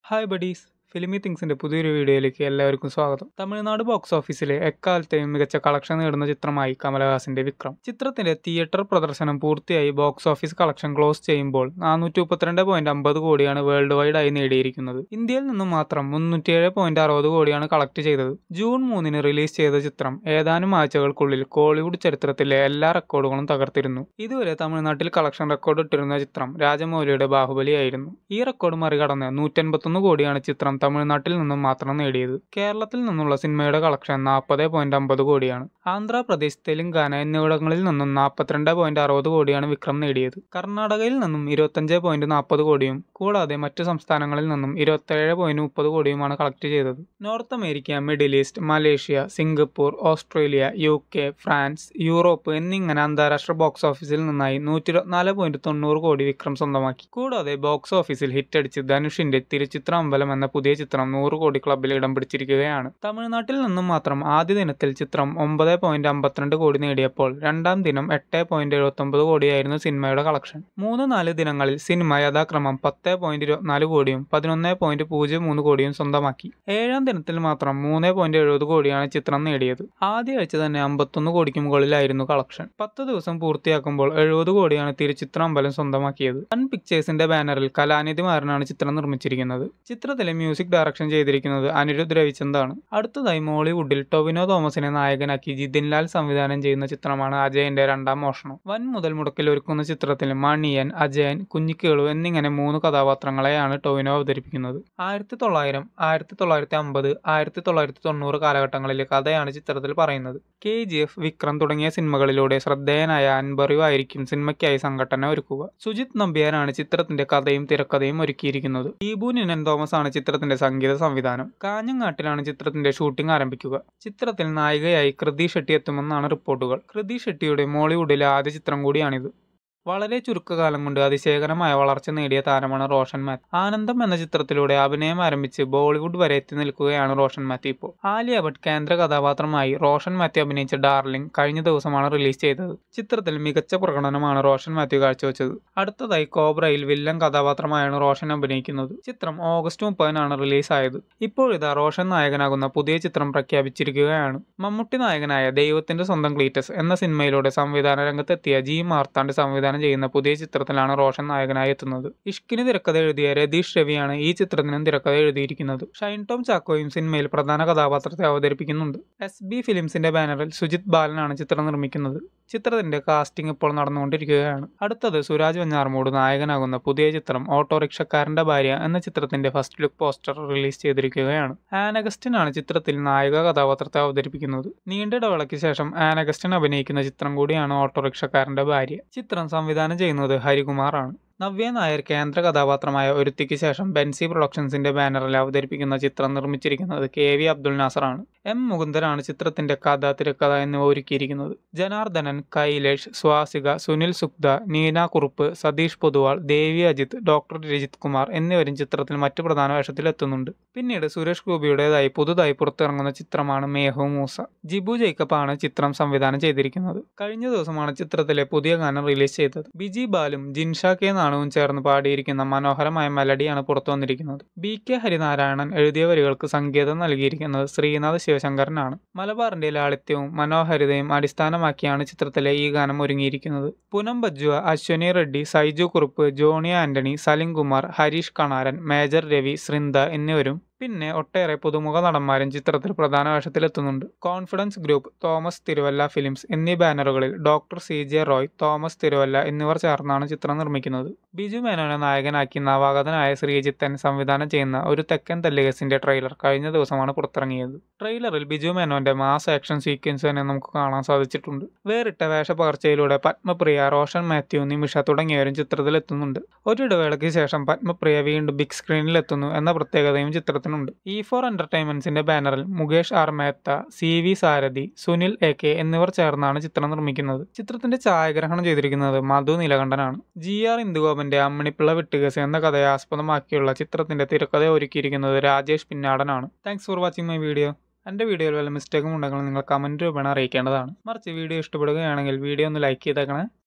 hi buddies filmi തിങ്സിന്റെ പുതിയൊരു വീഡിയോയിലേക്ക് എല്ലാവർക്കും സ്വാഗതം തമിഴ്നാട് ബോക്സ് ഓഫീസിലെ എക്കാലത്തെയും മികച്ച കളക്ഷൻ നേടുന്ന ചിത്രമായി കമലഹാസന്റെ വിക്രം ചിത്രത്തിന്റെ തിയേറ്റർ പ്രദർശനം പൂർത്തിയായി ബോക്സ് ഓഫീസ് കളക്ഷൻ ക്ലോസ് ചെയ്യുമ്പോൾ നാനൂറ്റി മുപ്പത്തിരണ്ട് പോയിന്റ് അമ്പത് കോടിയാണ് വേൾഡ് വൈഡ് ആയി നേടിയിരിക്കുന്നത് ഇന്ത്യയിൽ നിന്നും മാത്രം മുന്നൂറ്റിയേഴ് പോയിന്റ് അറുപത് കോടിയാണ് കളക്ട് ചെയ്തത് ജൂൺ മൂന്നിന് റിലീസ് ചെയ്ത ചിത്രം ഏതാനും ആഴ്ചകൾക്കുള്ളിൽ കോളിവുഡ് ചരിത്രത്തിലെ എല്ലാ റെക്കോർഡുകളും തകർത്തിരുന്നു ഇതുവരെ തമിഴ്നാട്ടിൽ കളക്ഷൻ റെക്കോർഡ് ഇട്ടിരുന്ന ചിത്രം രാജമൗലിയുടെ ബാഹുബലിയായിരുന്നു ഈ റെക്കോർഡ് മറികടന്ന് നൂറ്റൻപത്തൊന്ന് കോടിയാണ് ചിത്രം തമിഴ്നാട്ടിൽ നിന്നും മാത്രം നേടിയത് കേരളത്തിൽ നിന്നുള്ള സിനിമയുടെ കളക്ഷൻ നാൽപ്പത് പോയിന്റ് അമ്പത് കോടിയാണ് ആന്ധ്രാപ്രദേശ് തെലങ്കാന എന്നിവിടങ്ങളിൽ നിന്നും നാൽപ്പത്തിരണ്ട് പോയിന്റ് അറുപത് കോടിയാണ് വിക്രം നേടിയത് കർണാടകയിൽ നിന്നും ഇരുപത്തഞ്ച് പോയിന്റ് നാൽപ്പത് കോടിയും കൂടാതെ മറ്റു സംസ്ഥാനങ്ങളിൽ നിന്നും ഇരുപത്തേഴ് പോയിന്റ് മുപ്പത് കോടിയുമാണ് കളക്ട് ചെയ്തത് North America Middle East Malaysia Singapore Australia U K France Europe എന്നിങ്ങനെ അന്താരാഷ്ട്ര ബോക്സ് ഓഫീസിൽ നിന്നായി നൂറ്റി ഇരുപത്തിനാല് പോയിന്റ് തൊണ്ണൂറ് കോടി വിക്രം സ്വന്തമാക്കി കൂടാതെ ബോക്സ് ഓഫീസിൽ ഹിറ്റടിച്ച് ധനുഷിന്റെ തിരുച്ചിത്ര അമ്പലം എന്ന പുതിയ ചിത്രം നൂറ് കോടി ക്ലബിൽ ഇടം പിടിച്ചിരിക്കുകയാണ് തമിഴ്നാട്ടിൽ നിന്നും മാത്രം ആദ്യ ദിനത്തിൽ ചിത്രം ഒമ്പത് പോയിന്റ് അമ്പത്തിരണ്ട് കോടി നേടിയപ്പോൾ രണ്ടാം ദിനം എട്ട് പോയിന്റ് എഴുപത്തൊമ്പത് കോടിയായിരുന്നു സിനിമയുടെ കളക്ഷൻ മൂന്ന് നാല് ദിനങ്ങളിൽ സിനിമ യഥാക്രമം പത്ത് പോയിന്റ് ഇരുപത്തിനാല് കോടിയും പതിനൊന്ന് പോയിന്റ് പൂജ്യം മൂന്ന് കോടിയും സ്വന്തമാക്കി ഏഴാം ദിനത്തിൽ മാത്രം മൂന്ന് പോയിന്റ് എഴുപത് കോടിയാണ് ചിത്രം നേടിയത് ആദ്യ ആഴ്ച തന്നെ അമ്പത്തൊന്ന് കോടിക്ക് മുകളിലായിരുന്നു കളക്ഷൻ പത്ത് ദിവസം പൂർത്തിയാക്കുമ്പോൾ എഴുപത് കോടിയാണ് തിരുച്ചിത്ര അമ്പലം സ്വന്തമാക്കിയത് സൺ പിക്ചേഴ്സിന്റെ ബാനറിൽ കലാനിധി മാരനാണ് ചിത്രം നിർമ്മിച്ചിരിക്കുന്നത് ചിത്രത്തിലെ മ്യൂസിക് ഡയറക്ഷൻ ചെയ്തിരിക്കുന്നത് അനിരുദ്ധ് രവിചന്ദാണ് അടുത്തതായി മോളിവുഡിൽ ടൊവിനോ തോമസിനെ നായകനാക്കി ജിതിൻ ലാൽ സംവിധാനം ചെയ്യുന്ന ചിത്രമാണ് അജയന്റെ രണ്ടാം മോഷണം വൻ മുതൽ മുടക്കിൽ ഒരുക്കുന്ന ചിത്രത്തിൽ മണിയൻ അജയൻ കുഞ്ഞിക്കേളു എന്നിങ്ങനെ മൂന്ന് കഥാപാത്രങ്ങളെയാണ് ടൊവിനോ അവതരിപ്പിക്കുന്നത് ആയിരത്തി തൊള്ളായിരം ആയിരത്തി തൊള്ളായിരത്തി അമ്പത് ആയിരത്തി തൊള്ളായിരത്തി തൊണ്ണൂറ് കാലഘട്ടങ്ങളിലെ കഥയാണ് ചിത്രത്തിൽ പറയുന്നത് കെ ജി എഫ് വിക്രം തുടങ്ങിയ സിനിമകളിലൂടെ ശ്രദ്ധേയനായ അൻബറിവ് ആയിരിക്കും സിനിമയ്ക്കായി സംഘടന ഒരുക്കുക സുജിത് നമ്പ്യാരാണ് ചിത്രത്തിന്റെ കഥയും തിരക്കഥയും ഒരുക്കിയിരിക്കുന്നത് ദീപു നിനൻ തോമസ് ആണ് ചിത്രത്തിന്റെ സംഗീത സംവിധാനം കാഞ്ഞങ്ങാട്ടിലാണ് ചിത്രത്തിന്റെ ഷൂട്ടിംഗ് ആരംഭിക്കുക ചിത്രത്തിൽ നായികയായി കൃതി ഷെട്ടി എത്തുമെന്നാണ് റിപ്പോർട്ടുകൾ കൃതി ഷെട്ടിയുടെ മോളിവുഡിലെ ആദ്യ ചിത്രം കൂടിയാണിത് വളരെ ചുരുക്കകാലം കൊണ്ട് അതിശയകരമായ വളർച്ച നേടിയ താരമാണ് റോഷൻ മാത്യു ആനന്ദം എന്ന ചിത്രത്തിലൂടെ അഭിനയം ആരംഭിച്ച് ബോളിവുഡ് വരെ എത്തി നിൽക്കുകയാണ് റോഷൻ മാത്യു ഇപ്പോൾ ആലിയ ഭട്ട് കേന്ദ്ര കഥാപാത്രമായി റോഷൻ മാത്യു അഭിനയിച്ച ഡാർലിംഗ് കഴിഞ്ഞ ദിവസമാണ് റിലീസ് ചെയ്തത് ചിത്രത്തിൽ മികച്ച പ്രകടനമാണ് റോഷൻ മാത്യു കാഴ്ചവെച്ചത് അടുത്തതായി കോബ്രയിൽ വില്ലൻ കഥാപാത്രമായാണ് റോഷൻ അഭിനയിക്കുന്നത് ചിത്രം ഓഗസ്റ്റ് മുപ്പതിനാണ് റിലീസായത് ഇപ്പോഴിതാ റോഷൻ നായകനാകുന്ന പുതിയ ചിത്രം പ്രഖ്യാപിച്ചിരിക്കുകയാണ് മമ്മൂട്ടി നായകനായ ദൈവത്തിന്റെ സ്വന്തം ക്ലീറ്റസ് എന്ന സിനിമയിലൂടെ സംവിധാന രംഗത്തെത്തിയ ജി മാർത്താണ്ട് സംവിധാനം ചെയ്യുന്ന പുതിയ ചിത്രത്തിലാണ് റോഷൻ നായകനായി എത്തുന്നത് ഇഷ്കിന് തിരക്കഥ എഴുതിയ രതീഷ് രവിയാണ് ഈ ചിത്രത്തിനും തിരക്കഥ എഴുതിയിരിക്കുന്നത് ഷൈൻ ടോം ചാക്കോയും സിനിമയിൽ പ്രധാന കഥാപാത്രത്തെ അവതരിപ്പിക്കുന്നുണ്ട് എസ് ബി ഫിലിംസിന്റെ ബാനറിൽ സുജിത് ബാലനാണ് ചിത്രം നിർമ്മിക്കുന്നത് ചിത്രത്തിന്റെ കാസ്റ്റിംഗ് ഇപ്പോൾ നടന്നുകൊണ്ടിരിക്കുകയാണ് അടുത്തത് സുരാജ് വെഞ്ഞാറമൂട് നായകനാകുന്ന പുതിയ ചിത്രം ഓട്ടോറിക്ഷക്കാരന്റെ ഭാര്യ എന്ന ചിത്രത്തിന്റെ ഫസ്റ്റ് ലുക്ക് പോസ്റ്റർ റിലീസ് ചെയ്തിരിക്കുകയാണ് ആനഗസ്റ്റിൻ ആണ് ചിത്രത്തിൽ നായിക കഥാപാത്രത്തെ അവതരിപ്പിക്കുന്നത് നീണ്ട ഇടവേളയ്ക്ക് ശേഷം ആനഗസ്റ്റിൻ അഭിനയിക്കുന്ന ചിത്രം കൂടിയാണ് ഓട്ടോറിക്ഷക്കാരന്റെ ഭാര്യ ചിത്രം സംവിധാനം ചെയ്യുന്നത് ഹരികുമാർ ആണ് നവ്യ നായർ കേന്ദ്ര കഥാപാത്രമായ ഒരുത്തിക്ക് ശേഷം ബെൻസി പ്രൊഡക്ഷൻസിന്റെ ബാനറിൽ അവതരിപ്പിക്കുന്ന ചിത്രം നിർമ്മിച്ചിരിക്കുന്നത് കെ വി അബ്ദുൽ നാസറാണ് എം മുകുന്ദനാണ് ചിത്രത്തിന്റെ കഥ തിരക്കഥ എന്നിവ ഒരുക്കിയിരിക്കുന്നത് ജനാർദ്ദനൻ കൈലേഷ് സ്വാസിക സുനിൽ സുക്ത നീന കുറുപ്പ് സതീഷ് പൊതുവാൾ ദേവി അജിത് ഡോക്ടർ രജിത് കുമാർ എന്നിവരും ചിത്രത്തിൽ മറ്റു പ്രധാന വേഷത്തിൽ എത്തുന്നുണ്ട് പിന്നീട് സുരേഷ് ഗോപിയുടേതായി പുതുതായി പുറത്തിറങ്ങുന്ന ചിത്രമാണ് മേഹു മൂസ ജിബു ജേക്കബ് ആണ് ചിത്രം സംവിധാനം ചെയ്തിരിക്കുന്നത് കഴിഞ്ഞ ദിവസമാണ് ചിത്രത്തിലെ പുതിയ ഗാനം റിലീസ് ചെയ്തത് ബിജി ബാലും ജിൻഷ കെ നാണുവും ചേർന്ന് പാടിയിരിക്കുന്ന മനോഹരമായ മെലഡിയാണ് പുറത്തു വന്നിരിക്കുന്നത് ബി കെ ഹരിനാരായണൻ എഴുതിയ വരികൾക്ക് സംഗീതം നൽകിയിരിക്കുന്നത് ശ്രീനാഥ് ശിവശങ്കരനാണ് മലബാറിന്റെ ലാളിത്യവും മനോഹരിതയും അടിസ്ഥാനമാക്കിയാണ് ചിത്രത്തിലെ ഈ ഗാനം ഒരുങ്ങിയിരിക്കുന്നത് പുനം ബജ്വ അശ്വനി റെഡ്ഡി സൈജു കുറുപ്പ് ജോണി ആന്റണി സലിം കുമാർ ഹരീഷ് കണാരൻ മേജർ രവി സൃന്ദ എന്നിവരും പിന്നെ ഒട്ടേറെ പുതുമുഖ നടന്മാരും ചിത്രത്തിൽ പ്രധാന വേഷത്തിലെത്തുന്നുണ്ട് confidence group Thomas Thiruvalla films എന്നീ ബാനറുകളിൽ doctor C J Roy Thomas Thiruvalla എന്നിവർ ചേർന്നാണ് ചിത്രം നിർമ്മിക്കുന്നത് ബിജു മേനോനെ നായകനാക്കി നവാഗതനായ ശ്രീജിത്തൻ സംവിധാനം ചെയ്യുന്ന ഒരു തെക്കൻ തല്ലികസിന്റെ ട്രെയിലർ കഴിഞ്ഞ ദിവസമാണ് പുറത്തിറങ്ങിയത് ട്രെയിലറിൽ ബിജു മേനോന്റെ മാസ് ആക്ഷൻ സീക്വൻസ് തന്നെ നമുക്ക് കാണാൻ സാധിച്ചിട്ടുണ്ട് വേറിട്ട വേഷപകർച്ചയിലൂടെ പത്മപ്രിയ റോഷൻ മാത്യു നിമിഷ തുടങ്ങിയവരും ചിത്രത്തിലെത്തുന്നുണ്ട് ഒരിടവേളയ്ക്ക് ശേഷം പത്മപ്രിയ വീണ്ടും ബിഗ് സ്ക്രീനിലെത്തുന്നു എന്ന പ്രത്യേകതയും ചിത്രത്തിൽ നടത്തുന്നുണ്ട് ഇ ഫോർ എന്റർടൈൻമെന്റ്സിന്റെ ബാനറിൽ Mukesh R Mehta C V Sarathi Sunil A K എന്നിവർ ചേർന്നാണ് ചിത്രം നിർമ്മിക്കുന്നത് ചിത്രത്തിന്റെ ഛായാഗ്രഹണം ചെയ്തിരിക്കുന്നത് മധു നീലകണ്ഠനാണ് ജി ആർ ഇന്ദുഗോപന്റെ അമ്മിണിപ്പിള്ള വിട്ടുകേസ് എന്ന കഥയെ ആസ്പദമാക്കിയുള്ള ചിത്രത്തിന്റെ തിരക്കഥ ഒരുക്കിയിരിക്കുന്നത് രാജേഷ് പിന്നാടനാണ് thanks for watching my video എൻ്റെ വീഡിയോയിൽ വല്ല മിസ്റ്റേക്കും ഉണ്ടെങ്കിൽ നിങ്ങൾ കമൻറ്റ് രൂപേണ അറിയിക്കേണ്ടതാണ് മറിച്ച് വീഡിയോ ഇഷ്ടപ്പെടുകയാണെങ്കിൽ വീഡിയോ ഒന്ന് ലൈക്ക് ചെയ്തേക്കണേ